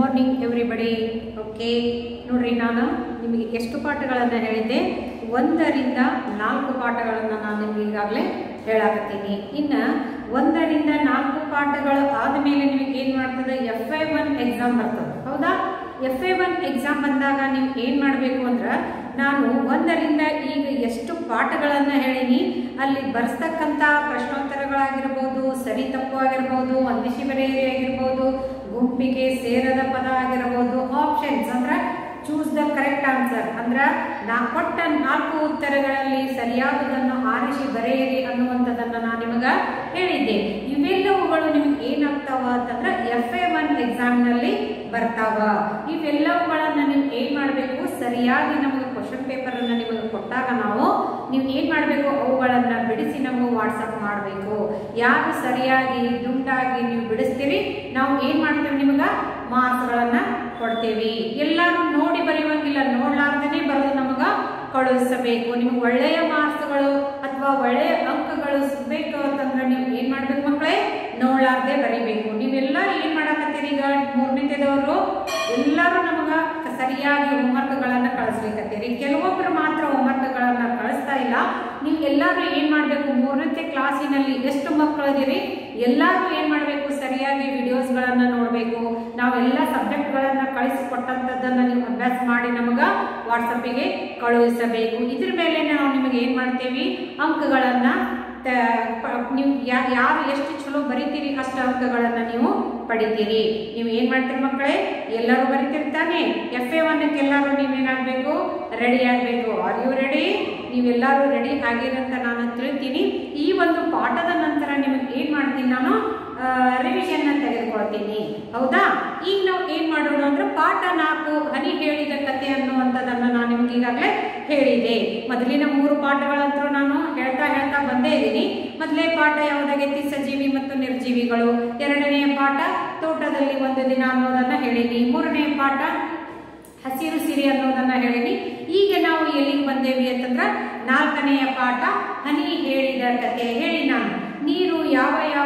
morning everybody okay ನೋಡ್ರಿ ನಾನು ನಿಮಗೆ ಎಷ್ಟು ಪಾಠಗಳನ್ನು ಹೇಳಿದ್ದೆ ಒಂದರಿಂದ ನಾಲ್ಕು ಪಾಠಗಳನ್ನು ನಾನು ನಿಮಗೆ ಈಗಾಗಲೇ ಹೇಳಾಕತ್ತೀನಿ ಇನ್ನು ಒಂದರಿಂದ ನಾಲ್ಕು ಪಾಠಗಳು ಆದಮೇಲೆ ನಿಮಗೆ ಏನು ಮಾಡ್ತದೆ ಎಫ್ ಐ ಒನ್ ಎಕ್ಸಾಮ್ ಬರ್ತದೆ ಹೌದಾ ಎಫ್ ಎ ಒನ್ ಎಕ್ಸಾಮ್ ಬಂದಾಗ ನೀವು ಏನು ಮಾಡಬೇಕು ಅಂದ್ರೆ ನಾನು ಒಂದರಿಂದ ಈಗ ಎಷ್ಟು ಪಾಠಗಳನ್ನು ಹೇಳೀನಿ ಅಲ್ಲಿ ಬರ್ಸ್ತಕ್ಕಂಥ ಪ್ರಶ್ನೋತ್ತರಗಳಾಗಿರ್ಬೋದು ಸರಿ ತಪ್ಪು ಆಗಿರ್ಬೋದು ಅಂದಿಶಿ ಬರೆಯಿರಿ ಆಗಿರ್ಬೋದು ಗುಂಪಿಗೆ ಸೇರದ ಪದ ಆಗಿರ್ಬೋದು ಆಪ್ಷನ್ಸ್ ಅಂದ್ರೆ ಚೂಸ್ ದ ಕರೆಕ್ಟ್ ಆನ್ಸರ್ ಅಂದ್ರೆ ನಾ ಕೊಟ್ಟ ನಾಲ್ಕು ಉತ್ತರಗಳಲ್ಲಿ ಸರಿಯಾದದನ್ನು ಆರಿಸಿ ಬರೆಯಿರಿ ಅನ್ನುವಂಥದ್ದನ್ನು ನಾನು ನಿಮಗೆ ಹೇಳಿದ್ದೆ ಇವೆಲ್ಲವುಗಳು ನಿಮ್ಗೆ ಏನಾಗ್ತಾವ ಅಂತಂದ್ರೆ ಎಫ್ ಎ ಒನ್ ಎಕ್ಸಾಮ್ನಲ್ಲಿ ಬರ್ತಾವ ಇವೆಲ್ಲವುಗಳನ್ನು ನೀವು ಏನು ಮಾಡಬೇಕು ಸರಿಯಾಗಿ ನಮಗೆ ಕ್ವಶನ್ ಪೇಪರನ್ನು ನಿಮಗೆ ಕೊಟ್ಟಾಗ ನಾವು ನೀವು ಏನು ಮಾಡಬೇಕು ಅವುಗಳನ್ನು ಬಿಡಿಸಿ ನಮಗೆ ವಾಟ್ಸಪ್ ಮಾಡಬೇಕು ಯಾರು ಸರಿಯಾಗಿ ದುಂಡಾಗಿ ನೀವು ಬಿಡಿಸ್ತೀರಿ ನಾವು ಏನು ಮಾಡ್ತೇವೆ ನಿಮಗೆ ಮಾರ್ಕ್ಸ್ಗಳನ್ನು ಕೊಡ್ತೇವೆ ಎಲ್ಲರೂ ನೋಡಿ ಬರೆಯುವಂಗಿಲ್ಲ ನೋಡ್ಲಾರ್ದೇ ಬರೋದು ನಮಗೆ ಕಳುಹಿಸಬೇಕು ನಿಮ್ಗೆ ಒಳ್ಳೆಯ ಮಾರ್ಕ್ಸ್ಗಳು ಅಥವಾ ಒಳ್ಳೆಯ ಅಂಕಗಳು ಸಿಗಬೇಕು ಅಂತಂದ್ರೆ ನೀವು ಏನು ಮಾಡ್ಬೇಕು ಮಕ್ಕಳೇ ನೋಡ್ಲಾರ್ದೆ ಬರಿಬೇಕು ನೀವೆಲ್ಲ ಏನು ಮಾಡಕತ್ತೀರಿ ಈಗ ಮೂರನೇದವರು ಎಲ್ಲರೂ ನಮಗೆ ಸರಿಯಾಗಿ ಹೋಮ್ವರ್ಕ್ಗಳನ್ನು ಕಳಿಸ್ಲಿಕ್ಕತ್ತೀರಿ ಕೆಲವೊಬ್ಬರು ಮಾತ್ರ ಹೋಮ್ವರ್ಕ್ಗಳನ್ನು ಕಳಿಸ್ತಾ ಇಲ್ಲ ನೀವು ಎಲ್ಲರೂ ಏನು ಮಾಡಬೇಕು ಮೂರನೇ ಕ್ಲಾಸಿನಲ್ಲಿ ಎಷ್ಟು ಮಕ್ಕಳಿದ್ದೀರಿ ಎಲ್ಲರೂ ಏನು ಮಾಡಬೇಕು ಸರಿಯಾಗಿ ವಿಡಿಯೋಸ್ಗಳನ್ನು ನೋಡಬೇಕು ನಾವೆಲ್ಲ ಸಬ್ಜೆಕ್ಟ್ಗಳನ್ನು ಕಳಿಸಿಕೊಟ್ಟಂಥದ್ದನ್ನು ನೀವು ಅಭ್ಯಾಸ ಮಾಡಿ ನಮಗೆ ವಾಟ್ಸಪ್ಪಿಗೆ ಕಳುಹಿಸಬೇಕು ಇದ್ರ ಮೇಲೆ ನಾವು ನಿಮಗೆ ಏನು ಮಾಡ್ತೇವೆ ಅಂಕಗಳನ್ನು ನೀವು ಯಾರು ಎಷ್ಟು ಚಲೋ ಬರಿತೀರಿ ಅಷ್ಟು ಅಂಕಗಳನ್ನು ನೀವು ಪಡಿತೀರಿ ನೀವು ಏನು ಮಾಡ್ತೀರಿ ಮಕ್ಕಳೇ ಎಲ್ಲರೂ ಬರಿತಿರ್ತಾನೆ ಎಫ್ ಎ ಒನ್ಕ್ಕೆ ಎಲ್ಲರೂ ನೀವೇನಾಗಬೇಕು ರೆಡಿ ಆಗಬೇಕು ಆರ್ ಯು ರೆಡಿ ನೀವೆಲ್ಲರೂ ರೆಡಿ ಆಗಿರಂತ ನಾನು ತಿಳ್ತೀನಿ ಈ ಒಂದು ಪಾಠದ ನಂತರ ನಿಮಗೆ ಏನು ಮಾಡ್ತೀನಿ ನಾನು ರಿವಿಷನ್ ತೆಗೆದುಕೊಳ್ತೀನಿ ಹೌದಾ ಈಗ ನಾವು ಏನು ಮಾಡೋಣ ಅಂದ್ರೆ ಪಾಠ ನಾಲ್ಕು ಹನಿ ಹೇಳಿದ ಕತೆ ಅನ್ನುವಂಥದ್ದನ್ನು ನಾನು ನಿಮ್ಗೆ ಈಗಾಗಲೇ ಹೇಳಿದೆ ಮೊದಲಿನ ಮೂರು ಪಾಠಗಳಂತೂ ನಾನು ಹೇಳ್ತಾ ಹೇಳ್ತಾ ಬಂದೇ ಇದ್ದೀನಿ ಮೊದಲೇ ಪಾಠ ಯಾವುದಾಗೈತಿ ಸಜೀವಿ ಮತ್ತು ನಿರ್ಜೀವಿಗಳು ಎರಡನೆಯ ಪಾಠ ತೋಟದಲ್ಲಿ ಒಂದು ದಿನ ಅನ್ನೋದನ್ನ ಹೇಳಿನಿ ಮೂರನೇ ಪಾಠ ಹಸಿರು ಸಿರಿ ಅನ್ನೋದನ್ನ ಹೇಳಿನಿ ಈಗ ನಾವು ಎಲ್ಲಿಗೆ ಬಂದೇವಿ ಅಂತಂದ್ರೆ ನಾಲ್ಕನೆಯ ಪಾಠ ಹನಿ ಹೇಳಿದ ಕತೆ ಹೇಳಿ ನಾನು ನೀರು ಯಾವ ಯಾವ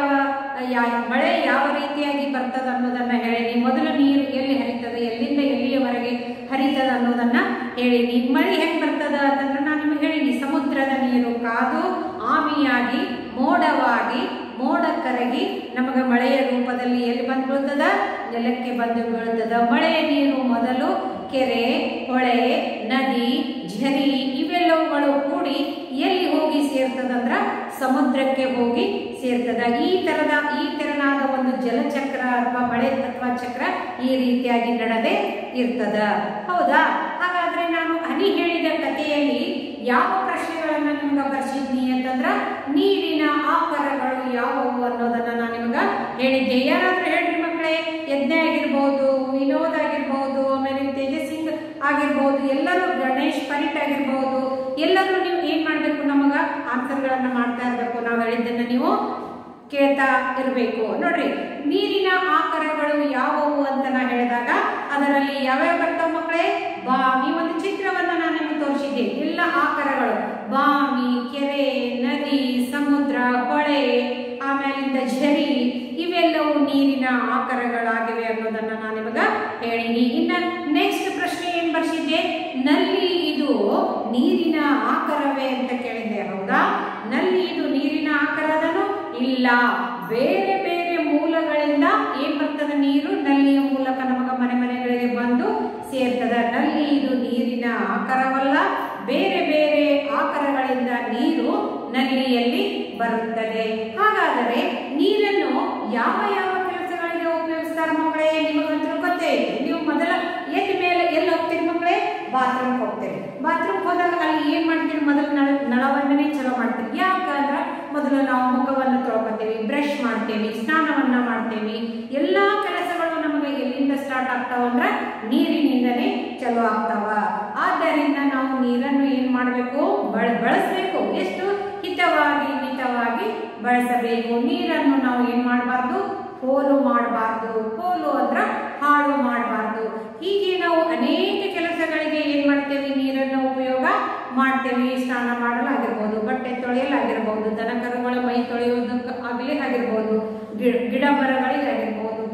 ಮಳೆ ಯಾವ ರೀತಿಯಾಗಿ ಬರ್ತದ ಅನ್ನೋದನ್ನ ಹೇಳಿನಿ ಮೊದಲು ನೀರು ಎಲ್ಲಿ ಹರಿತದೆ ಎಲ್ಲಿಂದ ಎಲ್ಲಿಯವರೆಗೆ ಹರಿತದ ಅನ್ನೋದನ್ನ ಹೇಳಿನಿ ಮಳೆ ಹೆಂಗ್ ಬರ್ತದ ಅಂತಂದ್ರೆ ನಾನು ನಿಮಗೆ ಹೇಳಿನಿ ಸಮುದ್ರದ ನೀರು ಕಾದು ಆವಿಯಾಗಿ ಮೋಡವಾಗಿ ಮೋಡ ಕರಗಿ ನಮಗೆ ಮಳೆಯ ರೂಪದಲ್ಲಿ ಎಲ್ಲಿ ಬಂದು ಬೀಳ್ತದ ನೆಲಕ್ಕೆ ಬಂದು ಬೀಳ್ತದ ಮಳೆಯ ನೀರು ಮೊದಲು ಕೆರೆ ಹೊಳೆ ನದಿ ಝರಿ ಇವೆಲ್ಲವುಗಳು ಕೂಡಿ ಎಲ್ಲಿ ಹೋಗಿ ಸೇರ್ತದಂದ್ರ ಸಮುದ್ರಕ್ಕೆ ಹೋಗಿ ಸೇರ್ತದ ಈ ತರದ ಈ ತೆರನಾದ ಒಂದು ಜಲಚಕ್ರ ಅಥವಾ ಮಳೆ ಅಥವಾ ಚಕ್ರ ಈ ರೀತಿಯಾಗಿ ನಡೆದೇ ಇರ್ತದ ಹೌದಾ ಹಾಗಾದ್ರೆ ನಾನು ಹನಿ ಹೇಳಿದ ಕಥೆಯಲ್ಲಿ ಯಾವ ಪ್ರಶ್ನೆಗಳನ್ನ ನಿಮ್ಗೆ ಬರ್ಸಿದ್ನಿ ಅಂತಂದ್ರ ನೀರಿನ ಆಕಾರಗಳು ಯಾವುವು ಅನ್ನೋದನ್ನ ನಾನು ನಿಮ್ಗೆ ಹೇಳಿದ್ದೆ ಯಾರಾದ್ರೂ ಹೇಳ್ರಿ ಮಕ್ಕಳೇ ಯಜ್ಞ ಆಗಿರ್ಬೋದು ವಿನೋದ್ ಆಗಿರ್ಬೋದು ಆಮೇಲೆ ತೇಜಸ್ ಸಿಂಗ್ ಆಗಿರ್ಬೋದು ಎಲ್ಲರೂ ಗಣೇಶ್ ಪರಿಟ್ ಆಗಿರ್ಬೋದು ಎಲ್ಲರೂ ನೀವು ಏನ್ ಮಾಡ್ಬೇಕು ನಮಗ ಆನ್ಸರ್ಗಳನ್ನ ಮಾಡ್ತಾ ಇರ್ಬೇಕು ನಾವು ಹೇಳಿದ್ದನ್ನ ನೀವು ಕೇಳ್ತಾ ಇರಬೇಕು ನೋಡ್ರಿ ನೀರಿನ ಆಕಾರಗಳು ಯಾವುವು ಅಂತ ನಾ ಹೇಳಿದಾಗ ಅದರಲ್ಲಿ ಯಾವ್ಯಾವ ಬರ್ತಾವ ಮಕ್ಕಳೇ ಬಾವಿ ಒಂದು ಚಿತ್ರವನ್ನ ನಾನು ನಿಮಗೆ ತೋರಿಸಿದ್ದೆ ಎಲ್ಲ ಆಕಾರಗಳು ಬಾವಿ ಕೆರೆ ನದಿ ಸಮುದ್ರ ಹೊಳೆ ಆಮೇಲಿಂದ ಝರಿ ಇವೆಲ್ಲವೂ ನೀರಿನ ಆಕಾರಗಳಾಗಿವೆ ಅನ್ನೋದನ್ನ ನಾನು ನಿಮಗ ಹೇಳಿನಿ ಇನ್ನ ನೆಕ್ಸ್ಟ್ ಪ್ರಶ್ನೆ ಏನ್ ಬರ್ಸಿದ್ದೆ ನಲ್ಲಿ ಇದು ನೀರಿನ ಆಕಾರವೇ ಅಂತ ಕೇಳಿದ್ದೆ ಹೌದಾ ನಲ್ಲಿ ಇದು ನೀರಿನ ಆಕಾರದನು ಇಲ್ಲ ಬೇರೆ ಬೇರೆ ಮೂಲಗಳಿಂದ ಏನ್ ಬರ್ತದ ನೀರು ನಲ್ಲಿಯ ಮೂಲಕ ನಮಗ ಮನೆ ಮನೆಗಳಿಗೆ ಬಂದು ಸೇರ್ತದ ನಲ್ಲಿ ಇದು ನೀರಿನ ಆಕಾರವಲ್ಲ ಬೇರೆ ಬೇರೆ ಆಕಾರಗಳಿಂದ ನೀರು ನಲ್ಲಿಯಲ್ಲಿ ಬರುತ್ತದೆ ಹಾಗಾದರೆ ನೀರನ್ನು ಯಾವ ಯಾವ ಕೆಲಸಗಳಿಗೆ ಉಪಯೋಗಿಸ್ತಾರೆ ಮಕ್ಕಳೇ ನಿಮಗಂತೂ ಗೊತ್ತೇ ಇದೆ ನೀವು ಮೊದಲ ಎದ್ದ ಮೇಲೆ ಎಲ್ಲಿ ಹೋಗ್ತೀರಿ ಮಕ್ಕಳೇ ಬಾತ್ರೂಮ್ ಹೋಗ್ತೀರಿ ಬಾತ್ರೂಮ್ ಹೋದಾಗ ಅಲ್ಲಿ ಏನ್ ಮಾಡ್ತೀರಿ ಮೊದಲು ನಳ ನಳವನ್ನೇ ಚಲೋ ಮಾಡ್ತೀರಿ ಯಾಕಂದ್ರೆ ಮೊದಲು ನಾವು ಮುಖವನ್ನು ತೊಳ್ಕೊತೀವಿ ಬ್ರಷ್ ಮಾಡ್ತೇವೆ ಸ್ನಾನವನ್ನ ಮಾಡ್ತೇವೆ ಎಲ್ಲಾ ಕೆಲಸಗಳು ನಮಗೆ ಎಲ್ಲಿಂದ ಸ್ಟಾರ್ಟ್ ಆಗ್ತಾವ ಅಂದ್ರೆ ನೀರಿನಿಂದನೇ ಚಲೋ ಆಗ್ತಾವ ಆದ್ದರಿಂದ ನಾವು ನೀರನ್ನು ಏನ್ ಮಾಡಬೇಕು ಬಳ ಬಳಸಬೇಕು ಎಷ್ಟು ಹಿತವಾಗಿ ಮಿತವಾಗಿ ಬಳಸಬೇಕು ನೀರನ್ನು ನಾವು ಏನ್ ಮಾಡಬಾರ್ದು ಪೋಲು ಮಾಡಬಾರ್ದು ಪೋಲು ಅಂದ್ರ ಹಾಳು ಮಾಡಬಾರ್ದು ಹೀಗೆ ನಾವು ಅನೇಕ ಕೆಲಸಗಳಿಗೆ ಏನ್ ಮಾಡ್ತೇವೆ ನೀರನ್ನು ಉಪಯೋಗ ಮಾಡ್ತೇವೆ ಸ್ನಾನ ಮಾಡಲಾಗಿರ್ಬೋದು ಬಟ್ಟೆ ತೊಳೆಯಲಾಗಿರ್ಬೋದು ದನ ಕರುಗಳ ಮೈ ತೊಳೆಯೋದಕ್ಕೆ ಆಗಲಿ ಆಗಿರ್ಬೋದು ಗಿಡ ಗಿಡ ಮರಗಳಿಗಾಗಿರ್ಬೋದು ಪ್ರಾಣ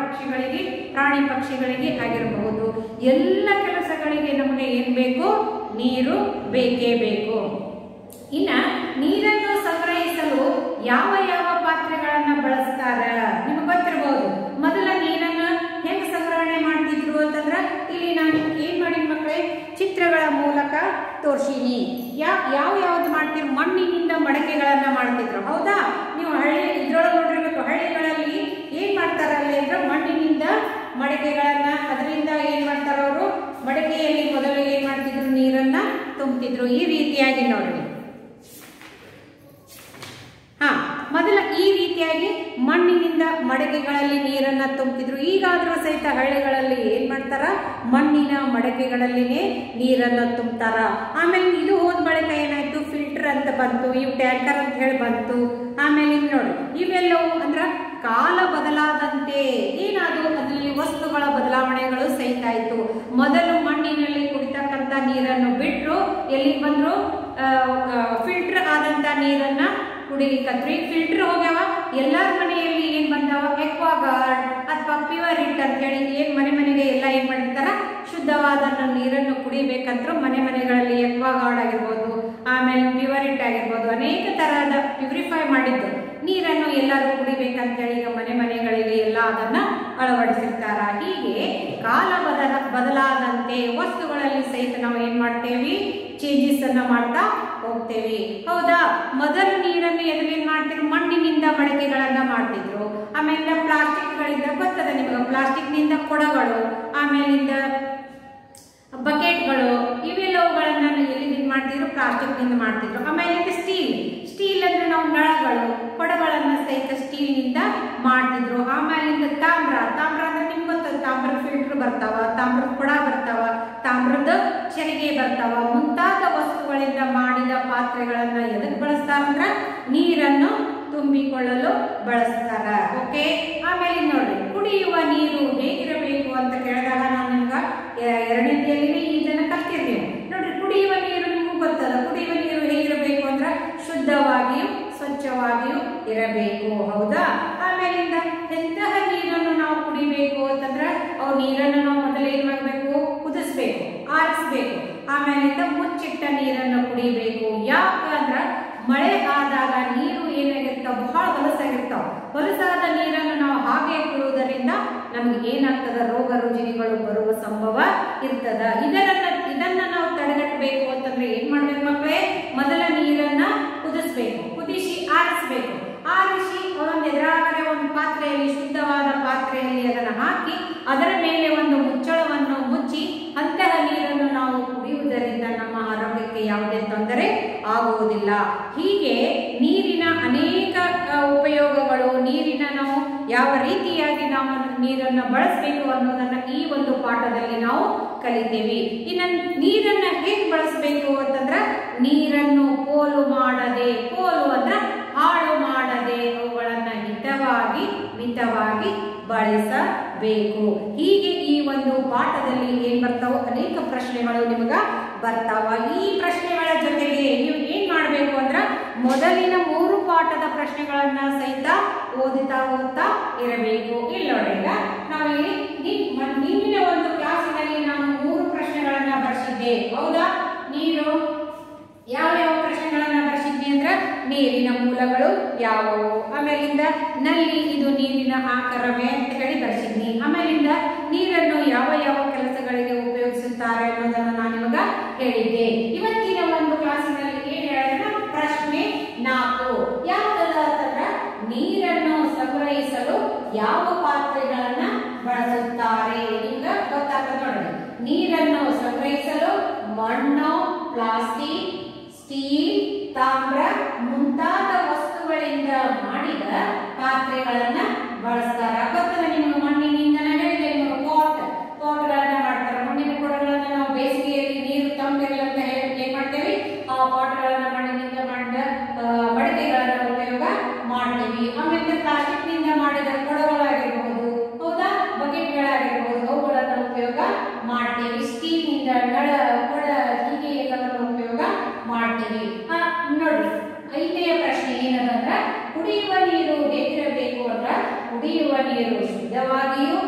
ಪಕ್ಷಿಗಳಿಗೆ ಪ್ರಾಣಿ ಪಕ್ಷಿಗಳಿಗೆ ಆಗಿರಬಹುದು ಎಲ್ಲ ಕೆಲಸಗಳಿಗೆ ನಮಗೆ ಏನ್ ಬೇಕು ನೀರು ಬೇಕೇ ಬೇಕು ಇನ್ನ ನೀರನ್ನು ಸಂಗ್ರಹಿಸಲು ಯಾವ ಯಾವ ಪಾತ್ರೆಗಳನ್ನ ಬಳಸ್ತಾರ ನಿಮಗೆ ಗೊತ್ತಿರಬಹುದು ಮೊದಲ ನೀರನ್ನ ಹೆಂಗ್ ಸಂಗ್ರಹಣೆ ಮಾಡ್ತಿದ್ರು ಅಂತಂದ್ರ ಇಲ್ಲಿ ನಾನು ಏನ್ ಮಾಡಿ ಮಕ್ಕಳೇ ಚಿತ್ರಗಳ ಮೂಲಕ ತೋರ್ಸೀನಿ ಯಾ ಯಾವ ಯಾವ್ದು ಮಾಡ್ತಿದ್ರು ಮಣ್ಣಿನಿಂದ ಮಡಕೆಗಳನ್ನ ಮಾಡ್ತಿದ್ರು ಹೌದಾ ನೀವು ಹಳ್ಳಿ ಇದ್ರೊಳಗೆ ನೋಡಿರ್ಬೇಕು ಹಳ್ಳಿಗಳಲ್ಲಿ ಏನ್ ಮಾಡ್ತಾರ ಅಲ್ಲಿ ಅಂದ್ರೆ ಮಣ್ಣಿನಿಂದ ಮಡಕೆಗಳನ್ನ ಅದರಿಂದ ಏನ್ ಮಾಡ್ತಾರ ಅವರು ಮಡಕೆಯಲ್ಲಿ ಮೊದಲು ಏನ್ ಮಾಡ್ತಿದ್ರು ನೀರನ್ನ ತುಂಬ್ತಿದ್ರು ಈ ರೀತಿಯಾಗಿ ನೋಡ್ರಿ ಹಾ ಮೊದಲ ಈ ರೀತಿಯಾಗಿ ಮಣ್ಣಿನಿಂದ ಮಡಕೆಗಳಲ್ಲಿ ನೀರನ್ನ ತುಂಬ್ತಿದ್ರು ಈಗಾದ್ರೂ ಸಹಿತ ಹಳ್ಳಿಗಳಲ್ಲಿ ಏನ್ ಮಾಡ್ತಾರ ಮಣ್ಣಿನ ಮಡಕೆಗಳಲ್ಲಿನೇ ನೀರನ್ನ ತುಂಬ್ತಾರ ಆಮೇಲೆ ಇದು ಹೋದ ಬಳಿಕ ಏನಾಯ್ತು ಫಿಲ್ಟರ್ ಅಂತ ಬಂತು ಇವು ಟ್ಯಾಂಕರ್ ಅಂತ ಹೇಳಿ ಬಂತು ಆಮೇಲೆ ಇನ್ ನೋಡಿ ಇವೆಲ್ಲವೂ ಅಂದ್ರ ಕಾಲ ಬದಲಾದಂತೆ ಏನಾದ್ರು ಅದರಲ್ಲಿ ವಸ್ತುಗಳ ಬದಲಾವಣೆಗಳು ಸಹಿತ ಆಯ್ತು ಮೊದಲು ಮಣ್ಣಿನಲ್ಲಿ ಕುಡಿತಕ್ಕಂತ ನೀರನ್ನು ಬಿಟ್ರು ಎಲ್ಲಿಗೆ ಬಂದ್ರು ಫಿಲ್ಟರ್ ಆದಂತ ನೀರನ್ನ ಕುಡಿಲಿಕ್ಕತ್ರಿ ಫಿಲ್ಟರ್ ಹೋಗ್ಯಾವ ಎಲ್ಲಾರ ಮನೆಯಲ್ಲಿ ಏನ್ ಬಂದಾವ ಎಕ್ವಾಗಾರ್ಡ್ ಅಥವಾ ಪ್ಯೂರ್ ಇಟ್ ಅಂತ ಹೇಳಿ ಏನ್ ಮನೆ ಮನೆಗೆ ಎಲ್ಲ ಏನ್ ಮಾಡಿರ್ತಾರ ಶುದ್ಧವಾದ ನೀರನ್ನು ಕುಡಿಬೇಕಂದ್ರು ಮನೆ ಮನೆಗಳಲ್ಲಿ ಎಕ್ವಾಗಾರ್ಡ್ ಆಗಿರ್ಬೋದು ಆಮೇಲೆ ಪ್ಯೂರ್ ಇಟ್ ಆಗಿರ್ಬೋದು ಅನೇಕ ತರಹದ ಪ್ಯೂರಿಫೈ ಮಾಡಿದ್ದು ನೀರನ್ನು ಎಲ್ಲರೂ ಕುಡಿಬೇಕಂತ ಹೇಳಿ ಈಗ ಮನೆ ಮನೆಗಳಿಗೆ ಎಲ್ಲ ಅದನ್ನ ಅಳವಡಿಸಿರ್ತಾರ ಹೀಗೆ ಕಾಲ ಬದಲ ಬದಲಾದಂತೆ ವಸ್ತುಗಳಲ್ಲಿ ಸಹಿತ ನಾವು ಏನ್ ಮಾಡ್ತೇವಿ ಚೇಂಜಸ್ ಅನ್ನ ಮಾಡ್ತಾ ಹೋಗ್ತೇವೆ ಹೌದಾ ಮೊದಲು ನೀರನ್ನು ಎದುರೇನ್ ಮಾಡ್ತಿದ್ರು ಮಣ್ಣಿನಿಂದ ಮಡಕೆಗಳನ್ನ ಮಾಡ್ತಿದ್ರು ಆಮೇಲೆ ಪ್ಲಾಸ್ಟಿಕ್ಗಳಿಂದ ಗೊತ್ತದ ನಿಮಗೆ ಪ್ಲಾಸ್ಟಿಕ್ನಿಂದ ಕೊಡಗಳು ಆಮೇಲಿಂದ ಬಕೆಟ್ಗಳು ಇವೆಲ್ಲವುಗಳನ್ನ ಎಲ್ಲಿಂದ ಮಾಡ್ತಿದ್ರು ಪ್ಲಾಸ್ಟಿಕ್ನಿಂದ ಮಾಡ್ತಿದ್ರು ಆಮೇಲೆ ಸ್ಟೀಲ್ ಸ್ಟೀಲ್ ಅಂದ್ರೆ ನಾವು ನಳಗಳು ಕೊಡಗಳನ್ನ ಸಹಿತ ಸ್ಟೀಲ್ನಿಂದ ಮಾಡ್ತಿದ್ರು ಆಮೇಲಿಂದ ತಾಮ್ರ ತಾಮ್ರ ಅಂದ್ರೆ ನಿಮ್ಗೆ ಗೊತ್ತದ ತಾಮ್ರ ಫಿಲ್ಟರ್ ಬರ್ತಾವ ತಾಮ್ರದ ಕೊಡ ಬರ್ತಾವ ತಾಮ್ರದ ಚೆರಿಗೆ ಬರ್ತಾವ ಮುಂತಾದ ವಸ್ತುಗಳಿಂದ ಮಾಡಿದ ಪಾತ್ರೆಗಳನ್ನ ಎದಕ್ ಬಳಸ್ತಾರಂದ್ರ ನೀರನ್ನು ತುಂಬಿಕೊಳ್ಳಲು ಬಳಸ್ತಾರ ಓಕೆ ಆಮೇಲೆ ನೋಡಿ ಕುಡಿಯುವ ನೀರು ಹೇಗಿರಬೇಕು ಅಂತ ಕೇಳಿದಾಗ ನಾನು ನಿಮ್ಗ ಎರಡನೇದಿಯಲ್ಲಿ ಇದನ್ನ ಕಲ್ತಿರ್ತೀವಿ ನೋಡ್ರಿ ಕುಡಿಯುವ ನೀರು ನಿಮ್ಗೆ ಗೊತ್ತದ ಕುಡಿಯುವ ನೀರು ಹೇಗಿರಬೇಕು ಅಂದ್ರ ಶುದ್ಧವಾಗಿಯೂ ಸ್ವಚ್ಛವಾಗಿಯೂ ಇರಬೇಕು ಹೌದಾ ಆಮೇಲಿಂದ ಎಂತಹ ನೀರನ್ನು ನಾವು ಕುಡಿಬೇಕು ಅಂತಂದ್ರ ಅವು ನೀರನ್ನು ನಾವು ಮೊದಲು ಏನ್ ಮಾಡ್ಬೇಕು ಕುದಿಸ್ಬೇಕು ಆರಿಸ್ಬೇಕು ಆಮೇಲಿಂದ ಮುಚ್ಚಿಟ್ಟ ನೀರನ್ನು ಕುಡಿಬೇಕು ಯಾಕಂದ್ರ ಮಳೆ ಆದಾಗ ನೀರು ಏನಾಗಿರ್ತಾವ ಬಹಳ ಹೊಲಸಾಗಿರ್ತಾವ ಹೊಲಸಾದ ನೀರನ್ನು ನಾವು ಹಾಗೆ ಕುಡಿಯುವುದರಿಂದ ನಮ್ಗೆ ಏನಾಗ್ತದ ರೋಗ ರುಜಿನಗಳು ಬರುವ ಸಂಭವ ಇರ್ತದ ಇದರನ್ನ ಇದನ್ನ ನಾವು ತಡೆಗಟ್ಟಬೇಕು ಅಂತಂದ್ರೆ ಏನ್ ಮಾಡ್ಬೇಕು ಮಕ್ಕಳೇ ಮೊದಲ ನೀರನ್ನ ಕುದಿಸ್ಬೇಕು ಕುದಿಸಿ ಆರಿಸ್ಬೇಕು ಆರಿಸಿ ಒಂದು ಎದುರಾಗಡೆ ಒಂದು ಪಾತ್ರೆಯಲ್ಲಿ ಶುದ್ಧವಾದ ಪಾತ್ರೆಯಲ್ಲಿ ಅದನ್ನು ಹಾಕಿ ಅದರ ಮೇಲೆ ಒಂದು ಮುಚ್ಚಳವನ್ನು ಮುಚ್ಚಿ ಅಂತಹ ನೀರನ್ನು ನಾವು ಕುಡಿಯುವುದರಿಂದ ನಮ್ಮ ಆರೋಗ್ಯಕ್ಕೆ ಯಾವುದೇ ತೊಂದರೆ ಆಗುವುದಿಲ್ಲ ಹೀಗೆ ನೀರಿನ ಅನೇಕ ಅ, ಉಪಯೋಗಗಳು ನೀರಿನ ನಾವು ಯಾವ ರೀತಿಯಾಗಿ ನಾವು ನೀರನ್ನು ಬಳಸಬೇಕು ಅನ್ನೋದನ್ನ ಈ ಒಂದು ಪಾಠದಲ್ಲಿ ನಾವು ಕಲಿತೇವೆ ಇನ್ನು ನೀರನ್ನ ಹೇಗೆ ಬಳಸಬೇಕು ಅಂತಂದ್ರ ನೀರನ್ನು ಪೋಲು ಮಾಡದೆ ಪೋಲು ಅಂದ್ರ ಹಾಳು ಮಾಡದೆ ಅವುಗಳನ್ನ ಹಿತವಾಗಿ ಮಿತವಾಗಿ ಬಳಸಬೇಕು ಹೀಗೆ ಈ ಒಂದು ಪಾಠದಲ್ಲಿ ಏನ್ ಬರ್ತಾವ ಅನೇಕ ಪ್ರಶ್ನೆಗಳು ನಿಮಗ ಬರ್ತಾವ ಈ ಪ್ರಶ್ನೆಗಳ ಜೊತೆಗೆ ನೀವು ಏನ್ ಮಾಡ್ಬೇಕು ಅಂದ್ರ ಮೊದಲಿನ ಮೂರು ಪಾಠದ ಪ್ರಶ್ನೆಗಳನ್ನ ಸಹಿತ ಓದುತ್ತಾ ಓದ್ತಾ ಇರಬೇಕು ಇಲ್ಲಿ ನೋಡಿ ಈಗ ನಾವಿಲ್ಲಿ ನಿ- ಮ- ನಿನ್ನಿನ ಒಂದು ಕ್ಲಾಸಿನಲ್ಲಿ ನಾನು ಮೂರು ಪ್ರಶ್ನೆಗಳನ್ನ ಬರ್ಸಿದ್ದೆ ಹೌದಾ ನೀರು ಯಾವ ಯಾವ ಪ್ರಶ್ನೆಗಳನ್ನ ಬರ್ಸಿದ್ನಿ ಅಂದ್ರ ನೀರಿನ ಮೂಲಗಳು ಯಾವುವು ಆಮೇಲಿಂದ ನಲ್ಲಿ ಇದು ನೀರಿನ ಆಕಾರವೇ ಅಂತ ಹೇಳಿ ಬರ್ಸಿದ್ನಿ ಆಮೇಲಿಂದ ನೀರನ್ನು ಯಾವ ಯಾವ ಕೆಲಸಗಳಿಗೆ ಉಪಯೋಗಿಸುತ್ತಾರೆ ಅನ್ನೋದನ್ನ ನಾನು ನಿಮಗ ಹೇಳಿದ್ದೆ ಇವತ್ತಿನ ಒಂದು ಕ್ಲಾಸಿನಲ್ಲಿ ಏನ್ ಹೇಳಿದ್ರೆ ಪ್ರಶ್ನೆ ನಾಲ್ಕು ಯಾವ್ದದ ಅಂತಂದ್ರ ನೀರನ್ನು ಸಂಗ್ರಹಿಸಲು ಯಾವ ಪಾತ್ರೆಗಳನ್ನ ಬಳಸುತ್ತಾರೆ ನಿಮ್ಗ ಗೊತ್ತಾಗ್ತದೆ ನೋಡಿ ನೀರನ್ನು ಸಂಗ್ರಹಿಸಲು ಮಣ್ಣು ಪ್ಲಾಸ್ಟಿಕ್ ಸ್ಟೀಲ್ ತಾಮ್ರ ಮುಂತಾದ ವಸ್ತುಗಳಿಂದ ಮಾಡಿದ ಪಾತ್ರೆಗಳನ್ನ ಬಳಸ್ತಾರ ಗೊತ್ತಲ್ಲ ನಿಮ್ಗೆ ಮಣ್ಣಿನಿಂದ ನಾನು ಹೇಳಿದೆ ನಿಮ್ಗೆ ಪಾಟ್ ಪಾಟ್ಗಳನ್ನ ಮಾಡ್ತಾರೆ ಮಣ್ಣಿನ ಕೊಡಗಳನ್ನ ನಾವು ಬೇಸಿಗೆಯಲ್ಲಿ ನೀರು ತಂಪಿರಲಿ ಅಂತ ಹೇಳಿ ಏನ್ ಮಾಡ್ತೇವೆ ಆ ಪಾಟ್ಗಳನ್ನ ಮಣ್ಣಿನಿಂದ ಮಾಡಿದ ಆ, ಮಡಿಕೆಗಳನ್ನ ಉಪಯೋಗ ಮಾಡ್ತೀವಿ ಆಮೇಲೆ ಪ್ಲಾಸ್ಟಿಕ್ ನಿಂದ ಮಾಡಿದ ಕೊಡಗಳಾಗಿರ್ಬಹುದು ಹೌದಾ ಬಕೆಟ್ಗಳಾಗಿರ್ಬಹುದು ಅವುಗಳನ್ನ ಉಪಯೋಗ ಮಾಡ್ತೀವಿ ಸ್ಟೀಲ್ ನಿಂದ ನಳ ಕೊಡ ಹೀಗೆ ಎಲ್ಲವನ್ನು ಉಪಯೋಗ ಮಾಡ್ತೀವಿ ಆ, ನೋಡ್ರಿ ಐದನೆಯ ಪ್ರಶ್ನೆ ಏನದಂದ್ರ ಕುಡಿಯುವ ನೀರು ಹೇಗಿರಬೇಕು ಅಂದ್ರ ಕುಡಿಯುವ ನೀರು ಶುದ್ಧವಾಗಿಯೂ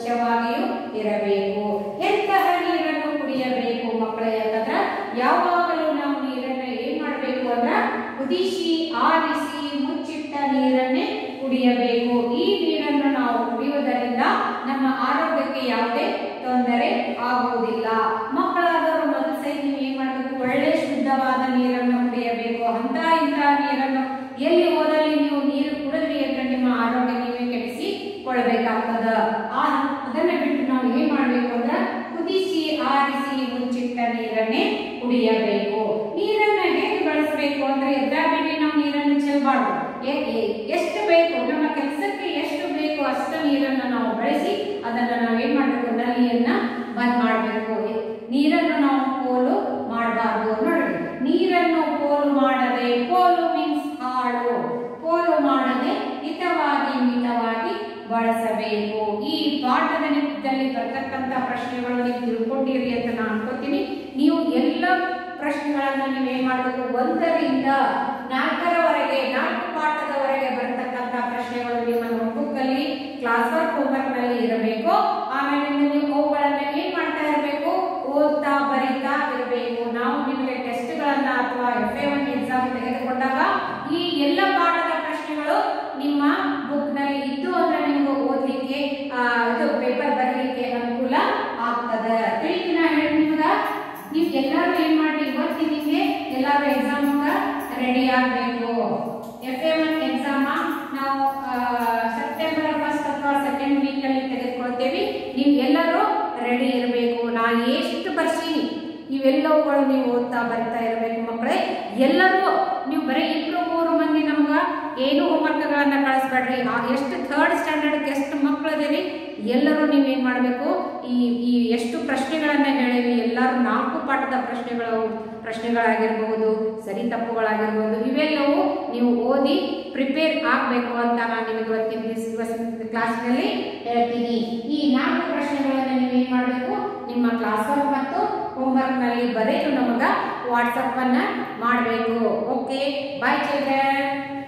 ಸ್ವಚ್ಛವಾಗಿಯೂ ಇರಬೇಕು ಎಂತಹ ನೀರನ್ನು ಕುಡಿಯಬೇಕು ಮಕ್ಕಳೇ ಯಾಕಂದ್ರ ಯಾವಾಗಲೂ ನಾವು ನೀರನ್ನ ಏನ್ ಮಾಡಬೇಕು ಅಂದ್ರ ಕುದಿಸಿ ಆರಿಸಿ ಮುಚ್ಚಿಟ್ಟ ನೀರನ್ನೇ ಕುಡಿಯಬೇಕು ಈ ನೀರನ್ನು ನಾವು ಕುಡಿಯುವುದರಿಂದ ನಮ್ಮ ಆರೋಗ್ಯಕ್ಕೆ ಯಾವುದೇ ತೊಂದರೆ ಆಗುವುದಿಲ್ಲ ಮಕ್ಕಳಾದವರು ಮೊದಲು ಸಹಿತ ನೀವು ಏನ್ ಮಾಡಬೇಕು ಒಳ್ಳೆ ಶುದ್ಧವಾದ ನೀರನ್ನು ಕುಡಿಯಬೇಕು ಅಂತ ಇಂಥ ನೀರನ್ನು ಎಲ್ಲಿ ಹೋದಲ್ಲಿ ನೀವು ನೀರು ಕುಡಿದ್ರಿ ಅಂದ್ರೆ ನಿಮ್ಮ ಆರೋಗ್ಯ ನೀವೇ ಕೆಡಿಸಿಕೊಳ್ಬೇಕಾಗ್ತದ ಆ ಅದನ್ನ ಬಿಟ್ಟು ನಾವು ಏನ್ ಮಾಡ್ಬೇಕು ಅಂದ್ರೆ ಕುದಿಸಿ ಆರಿಸಿ ಮುಚ್ಚಿಟ್ಟ ನೀರನ್ನೇ ಕುಡಿಯಬೇಕು ನೀರನ್ನ ಹೇಗೆ ಬಳಸಬೇಕು ಅಂದ್ರೆ ಎದ್ದಾಬಿಡಿ ನಾವು ನೀರನ್ನು ಚೆಲ್ಲಬಾರ್ದು ಎ- ಎ- ಎಷ್ಟು ಬೇಕು ನಮ್ಮ ಕೆಲಸಕ್ಕೆ ಎಷ್ಟು ಬೇಕು ಅಷ್ಟು ನೀರನ್ನ ನಾವು ಬಳಸಿ ಅದನ್ನ ನಾವು ಏನ್ ಮಾಡ್ಬೇಕು ನಲ್ಲಿಯನ್ನ ಬಂದ್ ಮಾಡಬೇಕು ನೀರನ್ನು ನಾವು ಪೋಲು ಮಾಡಬಾರ್ದು ನೋಡಿ ನೀರನ್ನು ಪೋಲು ಮಾಡದೆ ಪೋಲು ಮೀನ್ಸ್ ಹಾಳು ಪೋಲು ಮಾಡದೆ ಹಿತವಾಗಿ ಮಿತವಾಗಿ ಬಳಸಬೇಕು ಈ ಪಾಠದ ನಿಟ್ಟಿನಲ್ಲಿ ಬರ್ತಕ್ಕಂಥ ಪ್ರಶ್ನೆಗಳು ನೀವು ತಿಳ್ಕೊಂಡಿರಿ ಅಂತ ನಾನು ಅನ್ಕೋತೀನಿ ನೀವು ಎಲ್ಲ ಪ್ರಶ್ನೆಗಳನ್ನ ನೀವು ಏನ್ ಮಾಡಬೇಕು ಒಂದರಿಂದ ನಾಲ್ಕರವರೆಗೆ ನಾಲ್ಕು ಪಾಠದವರೆಗೆ ಬರ್ತಕ್ಕಂಥ ಪ್ರಶ್ನೆಗಳು ನಿಮ್ಮ ನೋಟ್ಬುಕ್ ಅಲ್ಲಿ ಕ್ಲಾಸ್ ವರ್ಕ್ ಹೋಮ್ವರ್ಕ್ ನಲ್ಲಿ ಇರಬೇಕು ಆಮೇಲೆ ನೀವು ಅವುಗಳನ್ನ ಏನ್ ಮಾಡ್ತಾ ಇರಬೇಕು ಓದ್ತಾ ಬರೀತಾ ಇರಬೇಕು ನಾವು ನಿಮಗೆ ಟೆಸ್ಟ್ಗಳನ್ನ ಅಥವಾ ಎಫ್ ಎ ಒನ್ ಎಕ್ಸಾಮ್ ತೆಗೆದುಕೊಂಡಾಗ ಈ ಎಲ್ಲ ಪಾಠದ ಪ್ರಶ್ನೆಗಳು ನಿಮ್ಮ ಬುಕ್ ನಲ್ಲಿ ಇದ್ದು ಅಂದ್ರೆ ನಿಮ್ಗೆ ಓದ್ಲಿಕ್ಕೆ ಆ, ಇದು ಪೇಪರ್ ಬರಲಿಕ್ಕೆ ಅನುಕೂಲ ಆಗ್ತದೆ ತಿಳಿತಿನ ಹೇಳಿ ನಿಮ್ಗ ನೀವು ಎಲ್ಲರೂ ಏನ್ ಮಾಡಿ ಇವತ್ತಿನಿಗೆ ಎಲ್ಲರೂ ಎಕ್ಸಾಮ್ ರೆಡಿ ಆಗ್ಬೇಕು ಎಫ್ ಎ ಒನ್ ಎಕ್ಸಾಮ್ ನಾವು ಆ, ಸೆಪ್ಟೆಂಬರ್ ಫಸ್ಟ್ ಅಥವಾ ಸೆಕೆಂಡ್ ವೀಕ್ ಅಲ್ಲಿ ತೆಗೆದುಕೊಳ್ತೇವೆ ನೀವು ಎಲ್ಲರೂ ರೆಡಿ ಇರಬೇಕು ನಾ ಎಷ್ಟು ಬರ್ಸೀನಿ ಇವೆಲ್ಲವುಗಳು ನೀವು ಓದ್ತಾ ಬರ್ತಾ ಇರಬೇಕು ಮಕ್ಕಳೇ ಎಲ್ಲರೂ ನೀವು ಬರೀ ಇಬ್ರು ಮೂರು ಮಂದಿ ನಮ್ಗ ಏನು ಹೋಮ್ವರ್ಕ್ಗಳನ್ನ ಕಳಿಸ್ಬೇಡ್ರಿ ಆ ಎಷ್ಟು ಥರ್ಡ್ ಸ್ಟ್ಯಾಂಡರ್ಡ್ ಎಷ್ಟು ಮಕ್ಕಳು ಅದೇರಿ ಎಲ್ಲರೂ ನೀವು ಏನ್ ಮಾಡಬೇಕು ಈ ಈ ಎಷ್ಟು ಪ್ರಶ್ನೆಗಳನ್ನ ಹೇಳಿವಿ ಎಲ್ಲರೂ ನಾಲ್ಕು ಪಾಠದ ಪ್ರಶ್ನೆಗಳು ಪ್ರಶ್ನೆಗಳಾಗಿರ್ಬಹುದು ಸರಿ ತಪ್ಪುಗಳಾಗಿರ್ಬಹುದು ಇವೆಲ್ಲವೂ ನೀವು ಓದಿ ಪ್ರಿಪೇರ್ ಆಗಬೇಕು ಅಂತ ನಾನು ನಿಮಗೆ ಇವತ್ತಿನ ಕ್ಲಾಸ್ನಲ್ಲಿ ಹೇಳ್ತೀನಿ ಈ ನಾಲ್ಕು ಪ್ರಶ್ನೆಗಳನ್ನ ನೀವು ಏನ್ ಮಾಡಬೇಕು ನಿಮ್ಮ ಕ್ಲಾಸ್ ವರ್ಕ್ ಮತ್ತು ಹೋಮ್ವರ್ಕ್ ನಲ್ಲಿ ಬರೆದು ನಮಗ ವಾಟ್ಸಪ್ ಅನ್ನ ಮಾಡಬೇಕು ಓಕೆ ಬಾಯ್ ಚಿಲ್ಡ್ರನ್